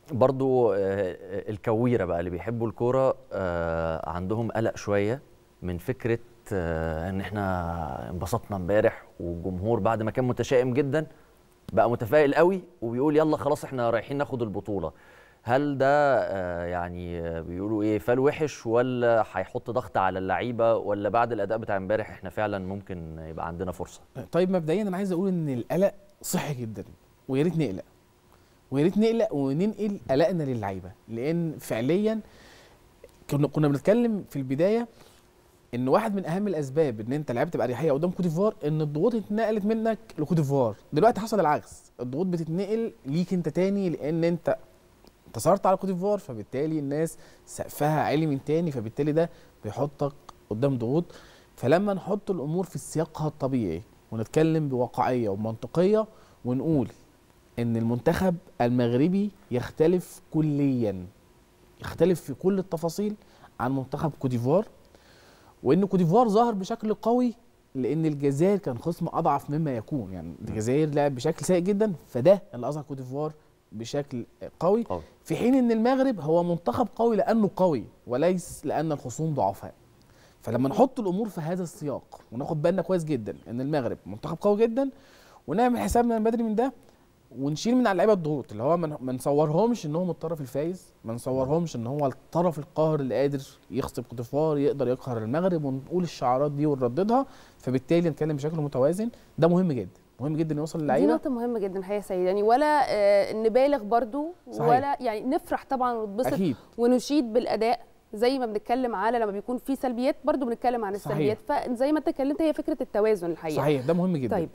برضو آه، الكويره بقى اللي بيحبوا الكوره آه، عندهم قلق شويه من فكره آه، ان احنا انبسطنا امبارح والجمهور بعد ما كان متشائم جدا بقى متفائل قوي وبيقول يلا خلاص احنا رايحين ناخد البطوله هل ده آه، يعني آه، بيقولوا ايه فال وحش ولا هيحط ضغط على اللعيبه ولا بعد الاداء بتاع امبارح احنا فعلا ممكن يبقى عندنا فرصه طيب مبدئيا انا عايز اقول ان القلق صحي جدا ويا ريت نقلق ويا ريت نقلق وننقل قلقنا للعيبه لان فعليا كنا كنا بنتكلم في البدايه ان واحد من اهم الاسباب ان انت لعبت باريحيه قدام كوت ديفوار ان الضغوط اتنقلت منك لكوت ديفوار دلوقتي حصل العكس الضغوط بتتنقل ليك انت تاني لان انت انتصرت على كوت ديفوار فبالتالي الناس سقفها عالي من تاني فبالتالي ده بيحطك قدام ضغوط فلما نحط الامور في سياقها الطبيعي ونتكلم بواقعيه ومنطقيه ونقول ان المنتخب المغربي يختلف كليا يختلف في كل التفاصيل عن منتخب كوديفوار وان كوديفوار ظهر بشكل قوي لان الجزائر كان خصم اضعف مما يكون يعني الجزائر لعب بشكل سيء جدا فده اللي اظهر كوديفوار بشكل قوي قوي. في حين ان المغرب هو منتخب قوي لانه قوي وليس لان الخصوم ضعفاء فلما نحط الامور في هذا السياق وناخد بالنا كويس جدا ان المغرب منتخب قوي جدا ونعمل حسابنا من بدري من ده ونشيل من على اللعيبه الضغوط اللي هو ما نصورهمش ان هم الطرف الفايز ما نصورهمش ان هو الطرف القاهر اللي قادر يخصم كوتيفوار يقدر يقهر المغرب ونقول الشعارات دي ونرددها فبالتالي نتكلم بشكل متوازن ده مهم جدا مهم جدا يوصل دي للعيبه نقطة مهمة جدا الحقيقة يا سيد يعني ولا آه، نبالغ برضو صحيح. ولا يعني نفرح طبعا ونتبسط اكيد ونشيد بالأداء زي ما بنتكلم على لما بيكون في سلبيات برضو بنتكلم عن صحيح. السلبيات فزي ما انت اتكلمت هي فكرة التوازن الحقيقة صحيح ده مهم جدا طيب